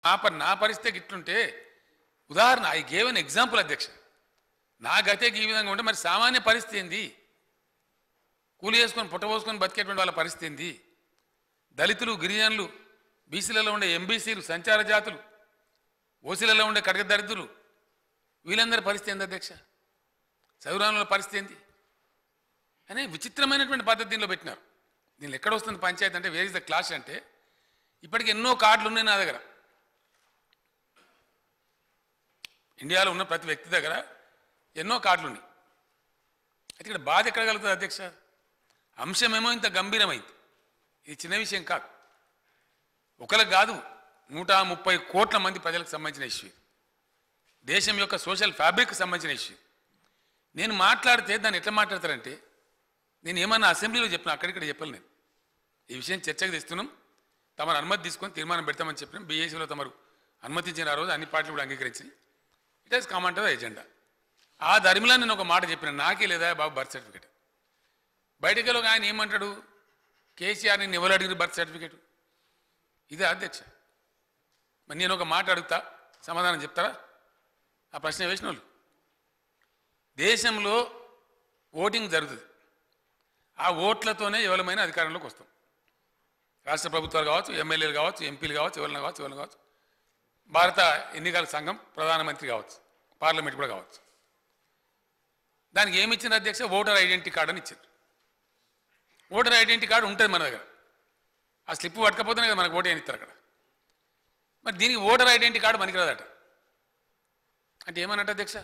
నా ప నా పరిస్థితి ఇట్లుంటే ఉదాహరణ ఐ గేవ్ అన్ ఎగ్జాంపుల్ అధ్యక్ష నా గతే ఈ విధంగా ఉంటే మరి సామాన్య పరిస్థితి ఏంది కూలి చేసుకొని పుట్టబోసుకొని బతికేటువంటి వాళ్ళ పరిస్థితి ఏంది దళితులు గిరిజనులు బీసీలలో ఉండే ఎంబీసీలు సంచార జాతులు ఓసీలలో ఉండే కడగ దరిద్రులు వీళ్ళందరి పరిస్థితి ఏంది అధ్యక్ష చదువురానుల పరిస్థితి ఏంది అనే విచిత్రమైనటువంటి పద్ధతి దీనిలో పెట్టినారు దీనిలో ఎక్కడ వస్తుంది పంచాయతీ అంటే వేర్ ఇస్ ద క్లాస్ అంటే ఇప్పటికి ఎన్నో కార్డులు ఉన్నాయి నా దగ్గర ఇండియాలో ఉన్న ప్రతి వ్యక్తి దగ్గర ఎన్నో కార్డులు ఉన్నాయి అయితే ఇక్కడ బాధ ఎక్కడ కలుగుతుంది అధ్యక్ష అంశమేమో ఇంత గంభీరమైంది ఇది చిన్న విషయం కాదు ఒకరికి కాదు నూట ముప్పై కోట్ల మంది ప్రజలకు సంబంధించిన ఇష్యూ ఇది. దేశం యొక్క సోషల్ ఫ్యాబ్రిక్ సంబంధించిన ఇష్యూ నేను మాట్లాడితే దాన్ని ఎట్లా మాట్లాడతారంటే నేను ఏమన్నా అసెంబ్లీలో చెప్పిన అక్కడిక్కడ చెప్పాలి నేను ఈ విషయం చర్చకు తెస్తున్నాం తమరు అనుమతి తీసుకొని తీర్మానం పెడతామని చెప్పినాం బీఏసీలో తమరు అనుమతించిన ఆ రోజు అన్ని పార్టీలు కూడా అంగీకరించినాయి it is common to agenda ఆ ధర్మిలా నేను ఒక మాట చెప్పిన నాకే లేదా బాబు బర్త్ సర్టిఫికేట్ బయటకు వెళ్ళి ఒక ఆయన ఏమంటాడు కేసీఆర్ నేను ఎవరు అడిగిన బర్త్ సర్టిఫికేట్ ఇదే అధ్యక్ష మరి నేను ఒక మాట అడుగుతా సమాధానం చెప్తారా ఆ ప్రశ్న వేసిన వాళ్ళు దేశంలో ఓటింగ్ జరుగుతుంది ఆ ఓట్లతోనే ఎవరమైనా అధికారంలోకి వస్తాం రాష్ట్ర ప్రభుత్వాలు కావచ్చు ఎమ్మెల్యేలు కావచ్చు ఎంపీలు కావచ్చు ఎవరైనా కావచ్చు ఎవరైనా కావచ్చు భారత ఎన్నికల సంఘం ప్రధానమంత్రి కావచ్చు పార్లమెంట్ కూడా కావచ్చు దానికి ఏమి ఇచ్చిన అధ్యక్ష ఓటర్ ఐడెంటిటీ కార్డు అని ఇచ్చారు ఓటర్ ఐడెంటిటీ కార్డు ఉంటుంది మన దగ్గర ఆ స్లిప్ పట్టకపోతేనే కదా మనకు ఓటు అని ఇస్తారు అక్కడ మరి దీనికి ఓటర్ ఐడెంటిటీ కార్డు పనికిరాదట అంటే ఏమన్నట్టు అధ్యక్ష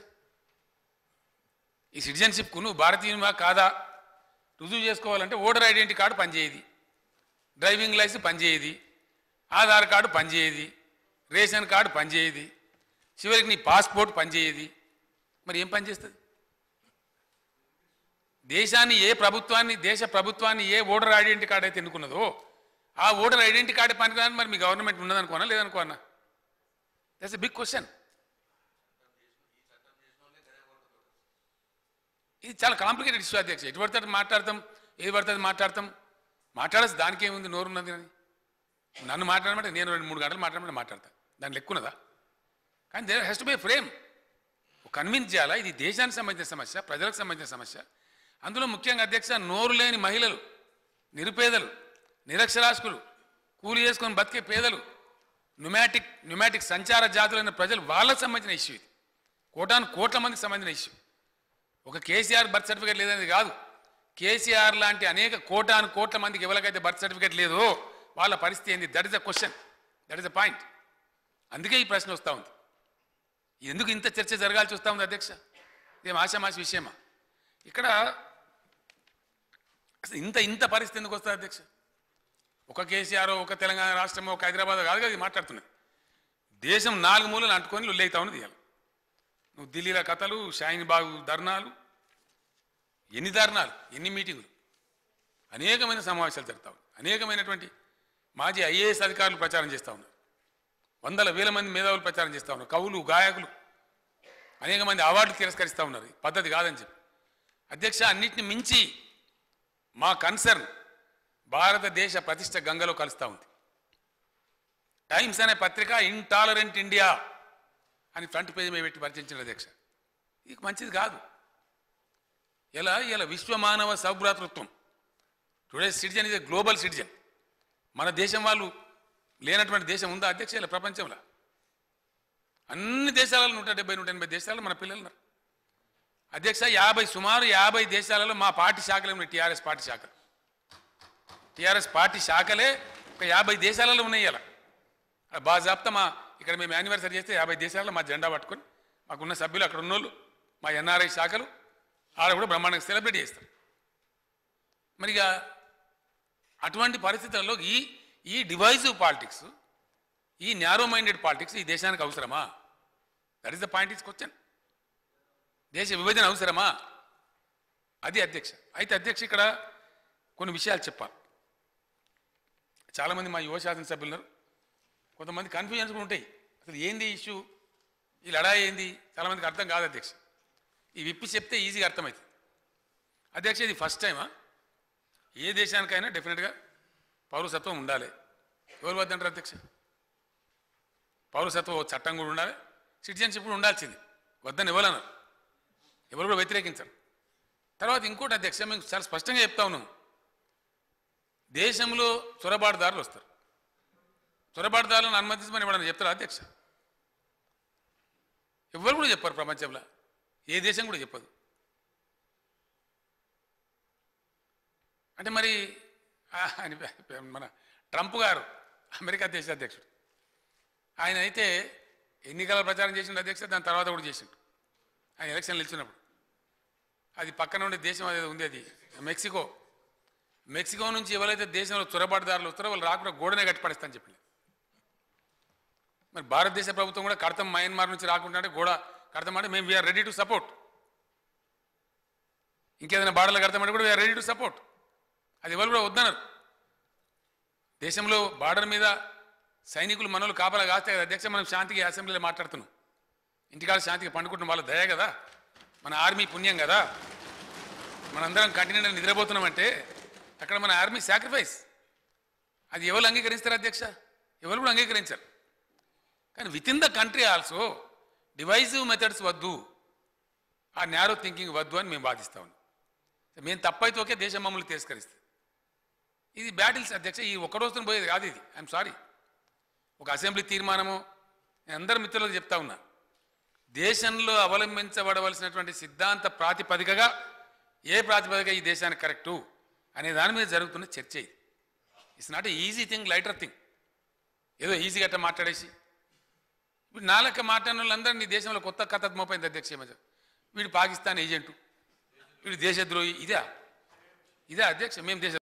ఈ సిటిజన్షిప్కు నువ్వు భారతీయునివా కాదా రుజువు చేసుకోవాలంటే ఓటర్ ఐడెంటిటీ కార్డు పనిచేయది డ్రైవింగ్ లైసెన్స్ పనిచేయది ఆధార్ కార్డు పనిచేయది రేషన్ కార్డు పనిచేయది చివరికి నీ పాస్పోర్ట్ పనిచేయది మరి ఏం పనిచేస్తుంది దేశాన్ని ఏ ప్రభుత్వాన్ని దేశ ప్రభుత్వాన్ని ఏ ఓటర్ ఐడెంటిటీ కార్డు అయితే ఎన్నుకున్నదో ఆ ఓటర్ ఐడెంటిటీ కార్డు పనికిరాని మరి మీ గవర్నమెంట్ ఉన్నదనుకోనా లేదనుకోనా దట్స్ ఎ బిగ్ క్వశ్చన్ ఇది చాలా కాంప్లికేటెడ్ ఇష్యూ అధ్యక్ష ఎటు పడితే అటు మాట్లాడతాం ఏది పడితే అది మాట్లాడతాం మాట్లాడాల్సి దానికి ఏముంది నోరున్నది అని నన్ను మాట్లాడమంటే నేను రెండు మూడు గంటలు మాట్లాడమంటే మాట్లాడతా దాని లెక్కున్నదా కానీ there has to be frame convince చేయాలా ఇది దేశానికి సంబంధించిన సమస్య ప్రజలకు సంబంధించిన సమస్య అందులో ముఖ్యంగా అధ్యక్ష నోరు లేని మహిళలు నిరుపేదలు నిరక్షరాస్కులు కూలి చేసుకొని బతికే పేదలు న్యూమాటిక్ న్యూమాటిక్ సంచార జాతులైన ప్రజలు వాళ్ళకు సంబంధించిన ఇష్యూ ఇది కోటాను కోట్ల మందికి సంబంధించిన ఇష్యూ ఒక కేసీఆర్ బర్త్ సర్టిఫికేట్ లేదనేది కాదు కేసీఆర్ లాంటి అనేక కోటాను కోట్ల మందికి ఎవరికైతే బర్త్ సర్టిఫికేట్ లేదో వాళ్ళ పరిస్థితి ఏంది that is the question that is the point అందుకే ఈ ప్రశ్న వస్తూ ఉంది ఎందుకు ఇంత చర్చ జరగాల్సి వస్తూ ఉంది అధ్యక్ష ఇదేం ఆశామాషి విషయమా ఇక్కడ అసలు ఇంత ఇంత పరిస్థితి ఎందుకు వస్తుంది అధ్యక్ష ఒక కేసీఆర్ ఒక తెలంగాణ రాష్ట్రం ఒక హైదరాబాద్ కాదు కదా ఇది మాట్లాడుతున్నది దేశం నాలుగు మూలలు అంటుకొని లొల్లైతా ఉన్నది ఇవాళ నువ్వు ఢిల్లీలో కథలు షాయిన్ బాగు ధర్నాలు ఎన్ని ధర్నాలు ఎన్ని మీటింగులు అనేకమైన సమావేశాలు జరుగుతా ఉన్నాయి అనేకమైనటువంటి మాజీ ఐఏఎస్ అధికారులు ప్రచారం చేస్తూ ఉన్నారు వందల వేల మంది మేధావులు ప్రచారం చేస్తూ ఉన్నారు కవులు గాయకులు అనేక మంది అవార్డులు తిరస్కరిస్తూ ఉన్నారు ఇది పద్ధతి కాదని చెప్పి అధ్యక్ష అన్నిటిని మించి మా కన్సర్న్ భారతదేశ ప్రతిష్ట గంగలో కలుస్తూ ఉంది టైమ్స్ అనే పత్రిక ఇంటాలరెంట్ ఇండియా అని ఫ్రంట్ పేజీ మీద పెట్టి పరిచయించిన అధ్యక్ష ఇది మంచిది కాదు ఇలా ఇలా విశ్వమానవ సౌభ్రాతృత్వం today citizen is a global citizen మన దేశం వాళ్ళు లేనటువంటి దేశం ఉందా అధ్యక్ష ఇలా ప్రపంచంలో అన్ని దేశాలలో నూట డెబ్బై నూట ఎనభై దేశాలలో మన పిల్లలు ఉన్నారు అధ్యక్ష యాభై సుమారు యాభై దేశాలలో మా పార్టీ శాఖలే ఉన్నాయి టీఆర్ఎస్ పార్టీ శాఖలు టీఆర్ఎస్ పార్టీ శాఖలే ఒక యాభై దేశాలలో ఉన్నాయి ఇలా బాజాబ్తా మా ఇక్కడ మేము యానివర్సరీ చేస్తే యాభై దేశాలలో మా జెండా పట్టుకొని మాకున్న సభ్యులు అక్కడ ఉన్నోళ్ళు మా ఎన్ఆర్ఐ శాఖలు ఆడ కూడా బ్రహ్మాండంగా సెలబ్రేట్ చేస్తారు మరి ఇక అటువంటి పరిస్థితుల్లో ఈ ఈ డివైజివ్ పాలిటిక్స్ ఈ న్యారో మైండెడ్ పాలిటిక్స్ ఈ దేశానికి అవసరమా that is the point is question దేశ విభజన అవసరమా అది అధ్యక్ష అయితే అధ్యక్ష ఇక్కడ కొన్ని విషయాలు చెప్పాలి చాలామంది మా యువ శాసనసభ్యులు ఉన్నారు కొంతమంది కన్ఫ్యూజన్స్ కూడా ఉంటాయి అసలు ఏంది ఇష్యూ ఈ లడాయి ఏంది చాలామందికి అర్థం కాదు అధ్యక్ష ఈ విప్పి చెప్తే ఈజీగా అర్థమవుతుంది అధ్యక్ష ఇది ఫస్ట్ టైమా ఏ దేశానికైనా డెఫినెట్గా పౌరసత్వం ఉండాలి ఎవరు వద్దంటారు అధ్యక్ష పౌరసత్వ చట్టం కూడా ఉండాలి సిటిజన్షిప్ కూడా ఉండాల్సింది వద్దని ఇవ్వాలన్నారు ఎవరు కూడా వ్యతిరేకించరు తర్వాత ఇంకోటి అధ్యక్ష మేము చాలా స్పష్టంగా చెప్తా ఉన్నాం దేశంలో చొరబాటుదారులు వస్తారు చొరబాటుదారులను అనుమతించమని ఇవ్వడానికి చెప్తారా అధ్యక్ష ఎవరు కూడా చెప్పారు ప్రపంచంలో ఏ దేశం కూడా చెప్పదు అంటే మరి ఆ, ఆయన పే- మన ట్రంప్ గారు అమెరికా దేశ అధ్యక్షుడు ఆయన అయితే ఎన్నికల ప్రచారం చేసిండు అధ్యక్ష దాని తర్వాత కూడా చేసిండు ఆయన ఎలక్షన్లు నిలిచినప్పుడు అది పక్కన ఉండే దేశం అది ఉంది అది మెక్సికో మెక్సికో నుంచి ఎవరైతే దేశంలో చొరబాటుదారులు వస్తారో వాళ్ళు రాకుండా గోడనే కట్టిపడేస్తాను చెప్పి మరి భారతదేశ ప్రభుత్వం కూడా కడతాం మయన్మార్ నుంచి రాకుండా అంటే గోడ కడతామంటే మేము వీఆర్ రెడీ టు సపోర్ట్ ఇంకేదైనా బార్డర్లు కడతామంటే కూడా వీఆర్ రెడీ టు సపోర్ట్ అది ఎవరు కూడా వద్దన్నారు దేశంలో బార్డర్ మీద సైనికులు మనలు కాపలా కాస్తే కదా అధ్యక్ష మనం శాంతికి అసెంబ్లీలో మాట్లాడుతున్నాం ఇంటికాడ శాంతికి పండుకుంటున్న వాళ్ళ దయ కదా మన ఆర్మీ పుణ్యం కదా మనందరం కంటిన్యూ నిద్రపోతున్నామంటే అక్కడ మన ఆర్మీ సాక్రిఫైస్ అది ఎవరు అంగీకరిస్తారు అధ్యక్ష ఎవరు కూడా అంగీకరించారు కానీ within the country also divisive methods వద్దు ఆ నేరో థింకింగ్ వద్దు అని మేము వాదిస్తా ఉన్నాం మేము తప్పైతే ఒకే దేశం మమ్మల్ని తిరస్కరిస్తుంది ఇది బ్యాటిల్స్ అధ్యక్ష ఈ ఒక్క రోజున పోయేది కాదు ఇది ఐఎమ్ సారీ ఒక అసెంబ్లీ తీర్మానము నేను అందరి మిత్రులకు చెప్తా ఉన్నా దేశంలో అవలంబించబడవలసినటువంటి సిద్ధాంత ప్రాతిపదికగా ఏ ప్రాతిపదిక ఈ దేశానికి కరెక్టు అనే దాని మీద జరుగుతున్న చర్చ ఇది it's not easy thing lighter thing ఏదో ఈజీగా అట్ట మాట్లాడేసి ఇప్పుడు నా లెక్క మాట్లాడిన వాళ్ళందరూ నీ దేశంలో కొత్త కథ మోపైంది అధ్యక్ష ఈ మధ్య వీడు పాకిస్తాన్ ఏజెంటు వీడు దేశద్రోహి ఇదే ఇదే అధ్యక్ష మేము దేశ